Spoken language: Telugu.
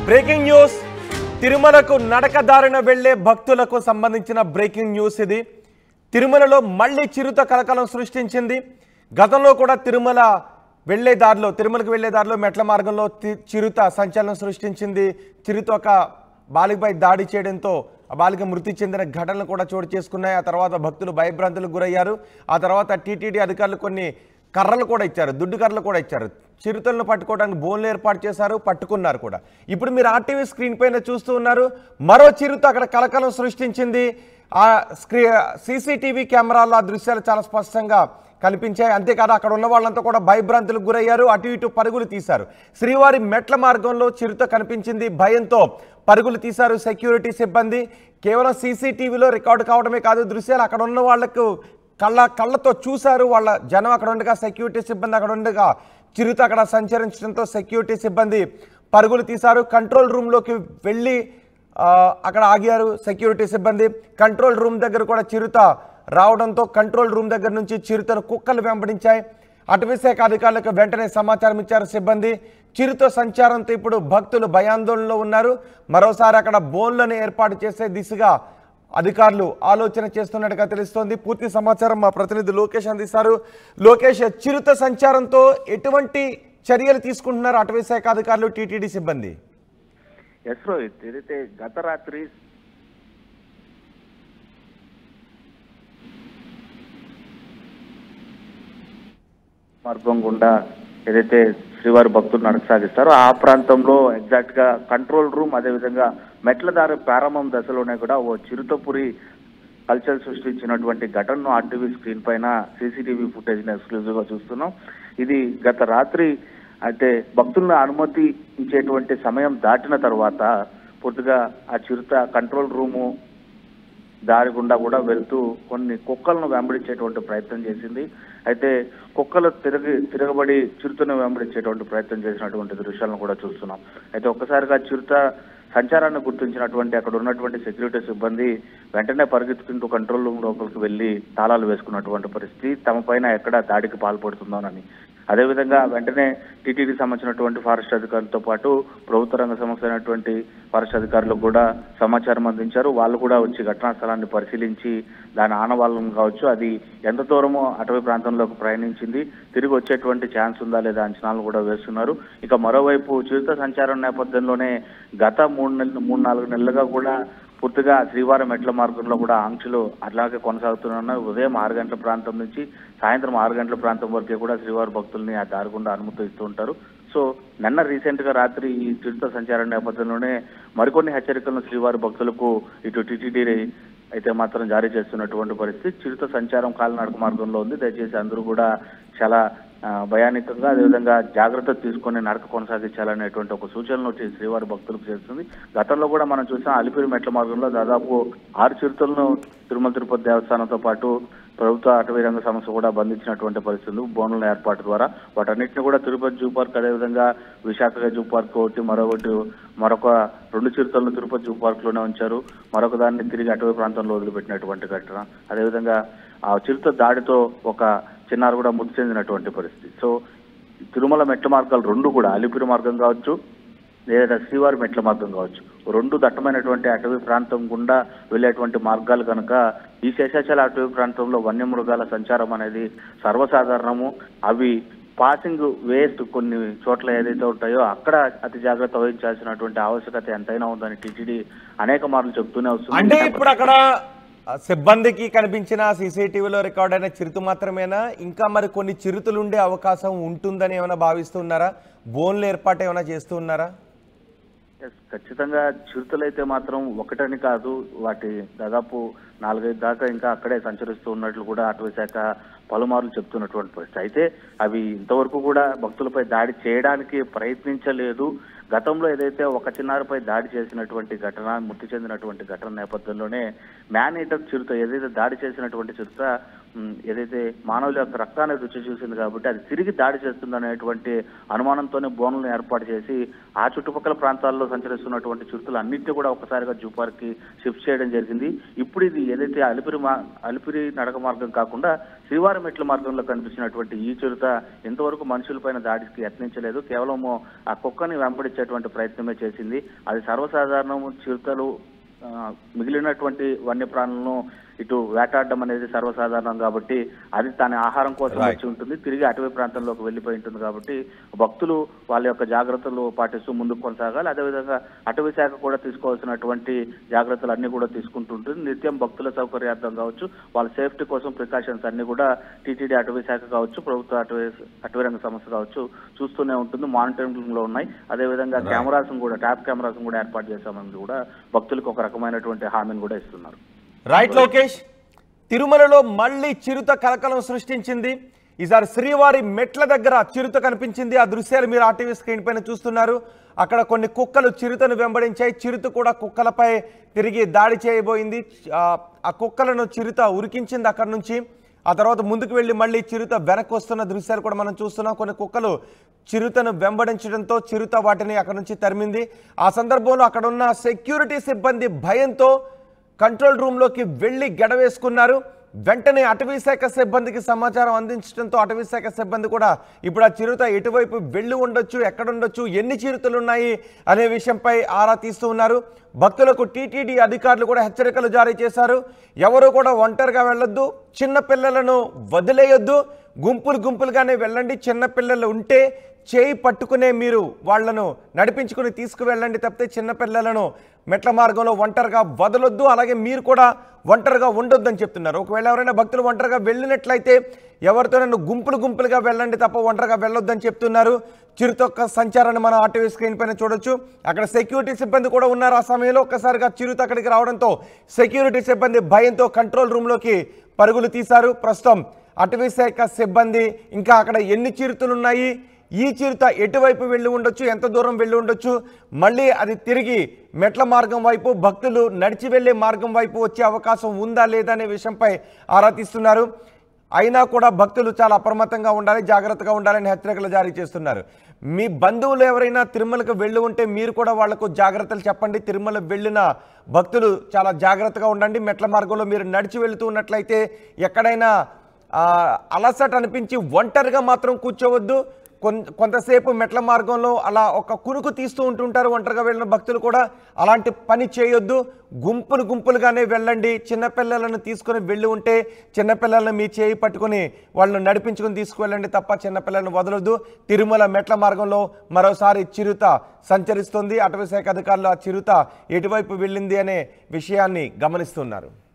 బ్రేకింగ్ న్యూస్ తిరుమలకు నడకదారిన వెళ్లే భక్తులకు సంబంధించిన బ్రేకింగ్ న్యూస్ ఇది తిరుమలలో మళ్ళీ చిరుత కలకలం సృష్టించింది గతంలో కూడా తిరుమల వెళ్లే దారిలో తిరుమలకు వెళ్లే దారిలో మెట్ల మార్గంలో తి- చిరుత సంచలనం సృష్టించింది చిరుత ఒక బాలికపై దాడి చేయడంతో ఆ బాలిక మృతి చెందిన ఘటనలు కూడా చోటు చేసుకున్నాయి ఆ తర్వాత భక్తులు భయభ్రాంతులకు గురయ్యారు ఆ తర్వాత టీటీడీ అధికారులు కొన్ని కర్రలు కూడా ఇచ్చారు దుడ్డు కర్రలు కూడా ఇచ్చారు చిరుతలను పట్టుకోవడానికి బోన్లు ఏర్పాటు చేశారు పట్టుకున్నారు కూడా ఇప్పుడు మీరు ఆర్టీవీ స్క్రీన్ పైన చూస్తూ ఉన్నారు మరో చిరుత అక్కడ కలకలం సృష్టించింది ఆ స్క్రీ సీసీటీవీ కెమెరాల్లో ఆ దృశ్యాలు చాలా స్పష్టంగా కనిపించాయి అంతేకాదు అక్కడ ఉన్న వాళ్ళంతా కూడా భయభ్రాంతులకు గురయ్యారు అటు ఇటు పరుగులు తీశారు శ్రీవారి మెట్ల మార్గంలో చిరుత కనిపించింది భయంతో పరుగులు తీశారు సెక్యూరిటీ సిబ్బంది కేవలం సీసీటీవీలో రికార్డు కావడమే కాదు దృశ్యాలు అక్కడ ఉన్న వాళ్లకు కళ్ళ కళ్ళతో చూశారు వాళ్ళ జనం అక్కడ ఉండగా సెక్యూరిటీ సిబ్బంది అక్కడ ఉండగా చిరుత అక్కడ సంచరించడంతో సెక్యూరిటీ సిబ్బంది పరుగులు తీశారు కంట్రోల్ రూమ్లోకి వెళ్ళి ఆ, అక్కడ ఆగారు సెక్యూరిటీ సిబ్బంది కంట్రోల్ రూమ్ దగ్గర కూడా చిరుత రావడంతో కంట్రోల్ రూమ్ దగ్గర నుంచి చిరుతను కుక్కలు వెంబడించాయి అటవీ శాఖ అధికారులకు వెంటనే సమాచారం ఇచ్చారు సిబ్బంది చిరుత సంచారంతో ఇప్పుడు భక్తులు భయాందోళనలో ఉన్నారు మరోసారి అక్కడ బోన్లను ఏర్పాటు చేసే దిశగా అధికారులు ఆలోచన చేస్తున్నట్టుగా తెలుస్తోంది పూర్తి సమాచారం మా ప్రతినిధి లోకేష్ అందిస్తారు లోకేష్ చిరుత సంచారంతో ఎటువంటి చర్యలు తీసుకుంటున్నారు అటవీ శాఖ అధికారులు టీటీడీ సిబ్బంది ఎస్ రోహిత్ ఏదైతే గత రాత్రి మార్గం గుండా ఏదైతే శ్రీవారి భక్తులు నడక సాగిస్తారో ఆ ప్రాంతంలో ఎగ్జాక్ట్ గా కంట్రోల్ రూమ్ అదేవిధంగా మెట్ల దారి ప్రారంభం దశలోనే కూడా ఓ చిరుతపురి కల్చర్ సృష్టించినటువంటి ఘటనను ఆర్టీవీ స్క్రీన్ పైన సీసీటీవీ ఫుటేజ్ ఎక్స్క్లూజివ్ గా చూస్తున్నాం ఇది గత రాత్రి అయితే భక్తులను అనుమతి ఇచ్చేటువంటి సమయం దాటిన తర్వాత పూర్తిగా ఆ చిరుత కంట్రోల్ రూము దారి గుండా కూడా వెళ్తూ కొన్ని కుక్కలను వెంబడించేటువంటి ప్రయత్నం చేసింది అయితే కుక్కలు తిరిగి తిరగబడి చిరుతను వెంబడించేటువంటి ప్రయత్నం చేసినటువంటి దృశ్యాలను కూడా చూస్తున్నాం అయితే ఒక్కసారిగా చిరుత సంచారాన్ని గుర్తించినటువంటి అక్కడ ఉన్నటువంటి సెక్యూరిటీ సిబ్బంది వెంటనే పరిగెత్తుకుంటూ కంట్రోల్ రూమ్ లోపలికి వెళ్లి తాళాలు వేసుకున్నటువంటి పరిస్థితి తమ పైన ఎక్కడ దాడికి పాల్పడుతుందోనని అదేవిధంగా వెంటనే టీటీడీ సంబంధించినటువంటి ఫారెస్ట్ అధికారులతో పాటు ప్రభుత్వ రంగ సంస్థ అయినటువంటి ఫారెస్ట్ అధికారులకు కూడా సమాచారం అందించారు వాళ్ళు కూడా వచ్చి ఘటనా స్థలాన్ని పరిశీలించి దాని ఆనవాళ్ళను కావచ్చు అది ఎంత దూరమో అటవీ ప్రాంతంలోకి ప్రయాణించింది తిరిగి వచ్చేటువంటి ఛాన్స్ ఉందా లేదా అంచనాలు కూడా వేస్తున్నారు ఇక మరోవైపు చిరుత సంచారం నేపథ్యంలోనే గత మూడు నెలలు మూడు నాలుగు నెలలుగా కూడా పూర్తిగా శ్రీవారం మెట్ల మార్గంలో కూడా ఆంక్షలు అట్లాగే కొనసాగుతున్నాయి ఉదయం ఆరు గంటల ప్రాంతం నుంచి సాయంత్రం ఆరు గంటల ప్రాంతం వరకే కూడా శ్రీవారి భక్తుల్ని ఆ దారి గుండా అనుమతిస్తూ ఉంటారు సో నిన్న రీసెంట్ గా రాత్రి ఈ చిరుత సంచారం నేపథ్యంలోనే మరికొన్ని హెచ్చరికలను శ్రీవారి భక్తులకు ఇటు టీటీడీ అయితే మాత్రం జారీ చేస్తున్నటువంటి పరిస్థితి చిరుత సంచారం కాలినడక మార్గంలో ఉంది దయచేసి అందరూ కూడా చాలా ఆ, భయానకంగా అదేవిధంగా జాగ్రత్త తీసుకొని నడక కొనసాగించాలనేటువంటి ఒక సూచనలు వచ్చి శ్రీవారి భక్తులకు చేస్తుంది గతంలో కూడా మనం చూసాం అలిపిరి మెట్ల మార్గంలో దాదాపు ఆరు చిరుతలను తిరుమల తిరుపతి దేవస్థానంతో పాటు ప్రభుత్వ అటవీ రంగ సంస్థ కూడా బంధించినటువంటి పరిస్థితులు బోనుల ఏర్పాటు ద్వారా వాటన్నిటిని కూడా తిరుపతి జూ పార్క్ అదేవిధంగా విశాఖ జూ పార్క్ ఒకటి మరొకటి మరొక రెండు చిరుతలను తిరుపతి జూ పార్క్ లోనే ఉంచారు మరొక దాన్ని తిరిగి అటవీ ప్రాంతంలో వదిలిపెట్టినటువంటి ఘటన అదేవిధంగా ఆ చిరుత దాడితో ఒక చిన్నారు కూడా మృతి చెందినటువంటి పరిస్థితి సో తిరుమల మెట్ల మార్గాలు రెండు కూడా అలిపిరి మార్గం కావచ్చు లేదా శ్రీవారి మెట్ల మార్గం కావచ్చు రెండు దట్టమైనటువంటి అటవీ ప్రాంతం గుండా వెళ్ళేటువంటి మార్గాలు కనుక ఈ శేషాచల అటవీ ప్రాంతంలో వన్యమృగాల సంచారం అనేది సర్వసాధారణము అవి పాసింగ్ వేస్ట్ కొన్ని చోట్ల ఏదైతే ఉంటాయో అక్కడ అతి జాగ్రత్త వహించాల్సినటువంటి ఆవశ్యకత ఎంతైనా ఉందని టీటీడీ అనేక మార్లు చెప్తూనే వస్తుంది అంటే ఇప్పుడు అక్కడ ఆ, సిబ్బందికి కనిపించిన సీసీటీవీలో రికార్డ్ అయిన చిరుత మాత్రమేనా ఇంకా మరి కొన్ని చిరుతలు ఉండే అవకాశం ఉంటుందని ఏమైనా భావిస్తున్నారా బోన్లు ఏర్పాటు ఏమైనా చేస్తూ ఉన్నారా Yes, ఖచ్చితంగా చిరుతలైతే మాత్రం ఒకటని కాదు వాటి దాదాపు నాలుగైదు దాకా ఇంకా అక్కడే సంచరిస్తూ ఉన్నట్లు కూడా అటవీ శాఖ పలుమార్లు చెప్తున్నటువంటి పరిస్థితి అయితే అవి ఇంతవరకు కూడా భక్తులపై దాడి చేయడానికి ప్రయత్నించలేదు గతంలో ఏదైతే ఒక చిన్నారిపై దాడి చేసినటువంటి ఘటన మృతి చెందినటువంటి ఘటన నేపథ్యంలోనే మ్యాన్ ఈటర్ చిరుత ఏదైతే దాడి చేసినటువంటి చిరుత ఉమ్, ఏదైతే మానవుల యొక్క రక్తాన్ని రుచి చూసింది కాబట్టి అది తిరిగి దాడి చేస్తుంది అనేటువంటి అనుమానంతోనే బోనులను ఏర్పాటు చేసి ఆ చుట్టుపక్కల ప్రాంతాల్లో సంచరిస్తున్నటువంటి చిరుతలు అన్నింటినీ కూడా ఒక్కసారిగా జూ పార్క్ కి షిఫ్ట్ చేయడం జరిగింది ఇప్పుడు ఇది ఏదైతే అలిపిరి మా అలిపిరి నడక మార్గం కాకుండా శ్రీవారి మెట్ల మార్గంలో కనిపించినటువంటి ఈ చిరుత ఇంతవరకు మనుషులపైన దాడికి యత్నించలేదు కేవలం ఆ కుక్కని వెంబడించేటువంటి ప్రయత్నమే చేసింది అది సర్వసాధారణం చిరుతలు ఆ, మిగిలినటువంటి వన్యప్రాణులను ఇటు వేటాడడం అనేది సర్వసాధారణం కాబట్టి అది తన ఆహారం కోసం Right. వచ్చి ఉంటుంది తిరిగి అటవీ ప్రాంతంలోకి వెళ్ళిపోయి ఉంటుంది కాబట్టి భక్తులు వాళ్ళ యొక్క జాగ్రత్తలు పాటిస్తూ ముందుకు కొనసాగాలి అదేవిధంగా అటవీ శాఖ కూడా తీసుకోవాల్సినటువంటి జాగ్రత్తలు అన్ని కూడా తీసుకుంటుంటుంది నిత్యం భక్తుల సౌకర్యార్థం కావచ్చు వాళ్ళ సేఫ్టీ కోసం ప్రికాషన్స్ అన్ని కూడా టీటీడీ అటవీ శాఖ కావచ్చు ప్రభుత్వ అటవీ అటవీ రంగ సంస్థ కావచ్చు చూస్తూనే ఉంటుంది మానిటరింగ్ లో ఉన్నాయి అదేవిధంగా Right. కెమెరాస్ కూడా ట్యాప్ కెమెరాస్ కూడా ఏర్పాటు చేశామని కూడా భక్తులకు ఒక రకమైనటువంటి హామీని కూడా ఇస్తున్నారు రైట్ లోకేష్ తిరుమలలో మళ్ళీ చిరుత కలకలం సృష్టించింది ఈసారి శ్రీవారి మెట్ల దగ్గర చిరుత కనిపించింది ఆ దృశ్యాలు మీరు ఆర్టీవీ స్క్రీన్ పైన చూస్తున్నారు అక్కడ కొన్ని కుక్కలు చిరుతను వెంబడించాయి చిరుత కూడా కుక్కలపై తిరిగి దాడి చేయబోయింది ఆ, ఆ కుక్కలను చిరుత ఉరికించింది అక్కడ నుంచి ఆ తర్వాత ముందుకు వెళ్ళి మళ్ళీ చిరుత వెనక్కి వస్తున్న దృశ్యాలు కూడా మనం చూస్తున్నాం కొన్ని కుక్కలు చిరుతను వెంబడించడంతో చిరుత వాటిని అక్కడ నుంచి తరిమింది ఆ సందర్భంలో అక్కడ ఉన్న సెక్యూరిటీ సిబ్బంది భయంతో కంట్రోల్ రూమ్లోకి వెళ్ళి గడవేసుకున్నారు వెంటనే అటవీ శాఖ సిబ్బందికి సమాచారం అందించడంతో అటవీ శాఖ సిబ్బంది కూడా ఇప్పుడు ఆ చిరుత ఎటువైపు వెళ్ళి ఉండొచ్చు ఎక్కడ ఉండొచ్చు ఎన్ని చిరుతలు ఉన్నాయి అనే విషయంపై ఆరా తీస్తూ ఉన్నారు భక్తులకు టీటీడీ అధికారులు కూడా హెచ్చరికలు జారీ చేశారు ఎవరు కూడా ఒంటరిగా వెళ్ళొద్దు చిన్న పిల్లలను వదిలేయొద్దు గుంపులు గుంపులుగానే వెళ్ళండి చిన్న పిల్లలు ఉంటే చేయి పట్టుకునే మీరు వాళ్ళను నడిపించుకుని తీసుకువెళ్ళండి తప్పితే చిన్నపిల్లలను మెట్ల మార్గంలో ఒంటరిగా వదలొద్దు అలాగే మీరు కూడా ఒంటరిగా ఉండొద్దు అని చెప్తున్నారు ఒకవేళ ఎవరైనా భక్తులు ఒంటరిగా వెళ్ళినట్లయితే ఎవరితోనైనా గుంపులు గుంపులుగా వెళ్ళండి తప్ప ఒంటరిగా వెళ్ళొద్దని చెప్తున్నారు చిరుతొక్క సంచారాన్ని మనం ఆర్టీవీ స్క్రీన్ పైన చూడొచ్చు అక్కడ సెక్యూరిటీ సిబ్బంది కూడా ఉన్నారు ఆ సమయంలో ఒక్కసారిగా చిరుత అక్కడికి రావడంతో సెక్యూరిటీ సిబ్బంది భయంతో కంట్రోల్ రూమ్లోకి పరుగులు తీశారు ప్రస్తుతం అటవీ శాఖ సిబ్బంది ఇంకా అక్కడ ఎన్ని చిరుతలు ఉన్నాయి ఈ చిరుత ఎటువైపు వెళ్ళి ఉండొచ్చు ఎంత దూరం వెళ్ళి ఉండొచ్చు మళ్ళీ అది తిరిగి మెట్ల మార్గం వైపు భక్తులు నడిచి వెళ్ళే మార్గం వైపు వచ్చే అవకాశం ఉందా లేదా అనే విషయంపై ఆరా తీస్తున్నారు అయినా కూడా భక్తులు చాలా అప్రమత్తంగా ఉండాలి జాగ్రత్తగా ఉండాలని హెచ్చరికలు జారీ చేస్తున్నారు మీ బంధువులు ఎవరైనా తిరుమలకు వెళ్ళి ఉంటే మీరు కూడా వాళ్లకు జాగ్రత్తలు చెప్పండి తిరుమల వెళ్ళిన భక్తులు చాలా జాగ్రత్తగా ఉండండి మెట్ల మార్గంలో మీరు నడిచి వెళుతూ ఉన్నట్లయితే ఎక్కడైనా ఆ, అలసట అనిపించి ఒంటరిగా మాత్రం కూర్చోవద్దు కొన్ కొంతసేపు మెట్ల మార్గంలో అలా ఒక కునుకు తీస్తూ ఉంటుంటారు ఒంటరిగా వెళ్ళిన భక్తులు కూడా అలాంటి పని చేయొద్దు గుంపులు గుంపులుగానే వెళ్ళండి చిన్నపిల్లలను తీసుకొని వెళ్ళి ఉంటే చిన్నపిల్లలను మీ చేయి పట్టుకొని వాళ్ళని నడిపించుకొని తీసుకువెళ్ళండి తప్ప చిన్నపిల్లలను వదలొద్దు తిరుమల మెట్ల మార్గంలో మరోసారి చిరుత సంచరిస్తుంది అటవీ శాఖ అధికారులు ఆ చిరుత ఎటువైపు వెళ్ళింది అనే విషయాన్ని గమనిస్తున్నారు